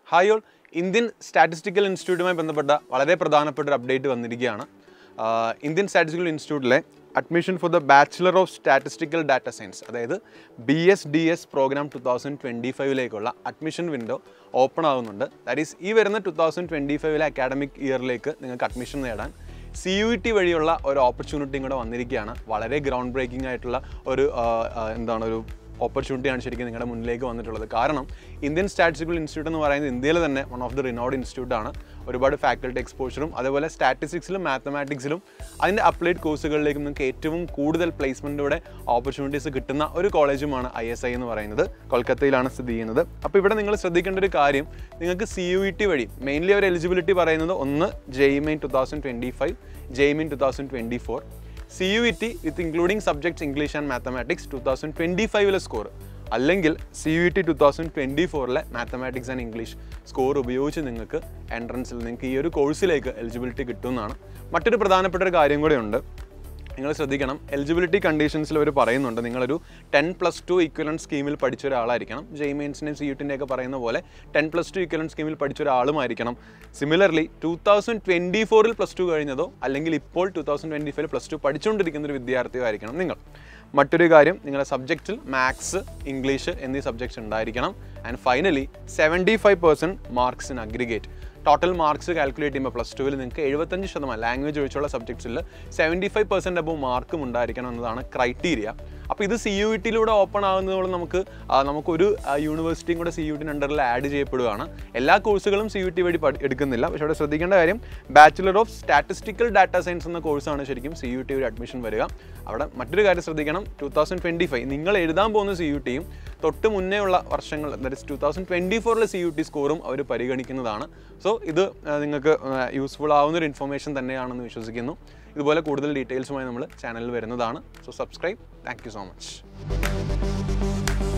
hi all Indian Statistical ഇൻസ്റ്റിറ്റ്യൂട്ടുമായി ബന്ധപ്പെട്ട വളരെ പ്രധാനപ്പെട്ട ഒരു അപ്ഡേറ്റ് വന്നിരിക്കുകയാണ് ആഹ് ഇന്ത്യൻ സ്റ്റാറ്റിസ്റ്റിക്കൽ ഇൻസ്റ്റിറ്റ്യൂട്ടിലെ admission for the bachelor of statistical data science അതായത് B S D S program two thousand twenty ഫൈവിലേക്കുള്ള അഡ്മിഷൻ വിൻഡോ ഓപ്പൺ ആകുന്നുണ്ട് ദാറ്റ് ഈസ് ഈ വരുന്ന ടു തൗസൻഡ് ട്വൻറ്റി ഫൈവിലെ അക്കാഡമിക് ഇയറിലേക്ക് നിങ്ങൾക്ക് അഡ്മിഷൻ നേടാൻ സി യു ടി വഴിയുള്ള ഒരു ഓപ്പർച്യൂണിറ്റിയും കൂടെ വന്നിരിക്കുകയാണ് വളരെ ഗ്രൗണ്ട് ബ്രേക്കിംഗ് ആയിട്ടുള്ള ഒരു ആഹ്, ആഹ്, എന്താണ് ഒരു ഓപ്പർച്യൂണിറ്റിയാണ് ശരിക്കും നിങ്ങളുടെ മുന്നിലേക്ക് വന്നിട്ടുള്ളത് കാരണം ഇന്ത്യൻ സ്റ്റാറ്റിസ്റ്റിക്കൽ ഇൻസ്റ്റിറ്റ്യൂട്ട് എന്ന് പറയുന്നത് ഇന്ത്യയിൽ തന്നെ one of the renowned institute ആണ് ഒരുപാട് ഫാക്കൽറ്റി എക്സ്പോഷറും അതേപോലെ സ്റ്റാറ്റിസ്റ്റിക്സിലും മാത്തമാറ്റിക്സിലും അതിൻ്റെ അപ്ലൈഡ് കോഴ്സുകളിലേക്കും നിങ്ങൾക്ക് ഏറ്റവും കൂടുതൽ പ്ലേസ്മെൻറ്റോടെ ഓപ്പർച്യൂണിറ്റീസ് കിട്ടുന്ന ഒരു കോളേജുമാണ് ഐ എസ് ഐ എന്ന് പറയുന്നത് കൊൽക്കത്തയിലാണ് സ്ഥിതി ചെയ്യുന്നത് അപ്പോൾ ഇവിടെ നിങ്ങൾ ശ്രദ്ധിക്കേണ്ട ഒരു കാര്യം നിങ്ങൾക്ക് സി യു ഇ ടി വഴി മെയിൻലി അവർ എലിജിബിലിറ്റി പറയുന്നത് ഒന്ന് JEE Main two thousand twenty five JEE Main two thousand twenty four C U E T with including subjects English and mathematics two thousand twenty ഫൈവിലെ സ്കോർ അല്ലെങ്കിൽ C U T two thousand twenty ഫോറിലെ mathematics and English score ഉപയോഗിച്ച് നിങ്ങൾക്ക് എൻട്രൻസിൽ നിങ്ങൾക്ക് ഈ ഒരു കോഴ്സിലേക്ക് eligibility കിട്ടുമെന്നാണ് മറ്റൊരു പ്രധാനപ്പെട്ട ഒരു കാര്യം കൂടെ ഉണ്ട് നിങ്ങൾ ശ്രദ്ധിക്കണം എലിജിബിലിറ്റി കണ്ടീഷൻസിൽ അവർ പറയുന്നുണ്ട് നിങ്ങളൊരു ടെൻ പ്ലസ് ടു ഇക്വലൻറ്റ് സ്കീമിൽ പഠിച്ച ഒരാളായിരിക്കണം ജെയ്മെയിൻസിൻ്റെയും സി യുട്ടിൻ്റെ ഒക്കെ പറയുന്ന പോലെ ടെൻ പ്ലസ് ടു ഇക്വലൻറ്റ് സ്കീമിൽ പഠിച്ച ഒരാളുമായിരിക്കണം സിമിലർലി ടു തൗസൻഡ് ട്വൻറ്റി ഫോറിൽ പ്ലസ് ടു കഴിഞ്ഞതോ അല്ലെങ്കിൽ ഇപ്പോൾ ടു തൗസൻഡ് ട്വൻറ്റി ഫൈവിൽ പ്ലസ് ടു പഠിച്ചുകൊണ്ടിരിക്കുന്ന ഒരു വിദ്യാർത്ഥിയോ ആയിരിക്കണം നിങ്ങൾ മറ്റൊരു കാര്യം നിങ്ങളുടെ സബ്ജക്റ്റിൽ മാത്സ് ഇംഗ്ലീഷ് എന്നീ സബ്ജക്ട്സ് ഉണ്ടായിരിക്കണം and finally seventy five percent marks in aggregate total marks calculate ചെയ്യുമ്പോൾ പ്ലസ് ടുവിൽ നിങ്ങൾക്ക് എഴുപത്തഞ്ച് ശതമാനം ലാംഗ്വേജ് ഒഴിച്ചുള്ള സബ്ജക്ട്സിൽ സെവൻറ്റി ഫൈവ് പെർസെൻറ്റ് അബവ് മാർക്കും ഉണ്ടായിരിക്കണം എന്നതാണ് ക്രൈറ്റീരിയ അപ്പോൾ ഇത് സി യു ടിയിലൂടെ ഓപ്പൺ ആകുന്നതോടെ നമുക്ക് ആ, നമുക്കൊരു ആ, യൂണിവേഴ്സിറ്റിയും കൂടെ സി യു ടിൻ്റെ അണ്ടറിൽ ആഡ് ചെയ്യപ്പെടുകയാണ് എല്ലാ കോഴ്സുകളും സി യു ടി വഴി പഠി- എടുക്കുന്നില്ല പക്ഷേ അവിടെ ശ്രദ്ധിക്കേണ്ട കാര്യം bachelor of statistical data science എന്ന കോഴ്സാണ് ശരിക്കും സി യു ടി വഴി അഡ്മിഷൻ വരിക അവിടെ മറ്റൊരു കാര്യം ശ്രദ്ധിക്കണം ടു തൗസൻഡ് ട്വൻറ്റി ഫൈവ് നിങ്ങൾ എഴുതാൻ പോകുന്ന സി യു ടിയും തൊട്ട് മുന്നേ ഉള്ള വർഷങ്ങൾ ദാറ്റ് ടു തൗസൻഡ് ട്വൻറ്റി ഫോറിലെ സി യു ടി സ്കോറും അവർ പരിഗണിക്കുന്നതാണ് സോ ഇത് ആ, നിങ്ങൾക്ക് യൂസ്ഫുൾ ആവുന്ന ഒരു ഇൻഫർമേഷൻ തന്നെയാണെന്ന് വിശ്വസിക്കുന്നു ഇതുപോലെ കൂടുതൽ ഡീറ്റെയിൽസുമായി നമ്മൾ ചാനലിൽ വരുന്നതാണ് so subscribe thank you so much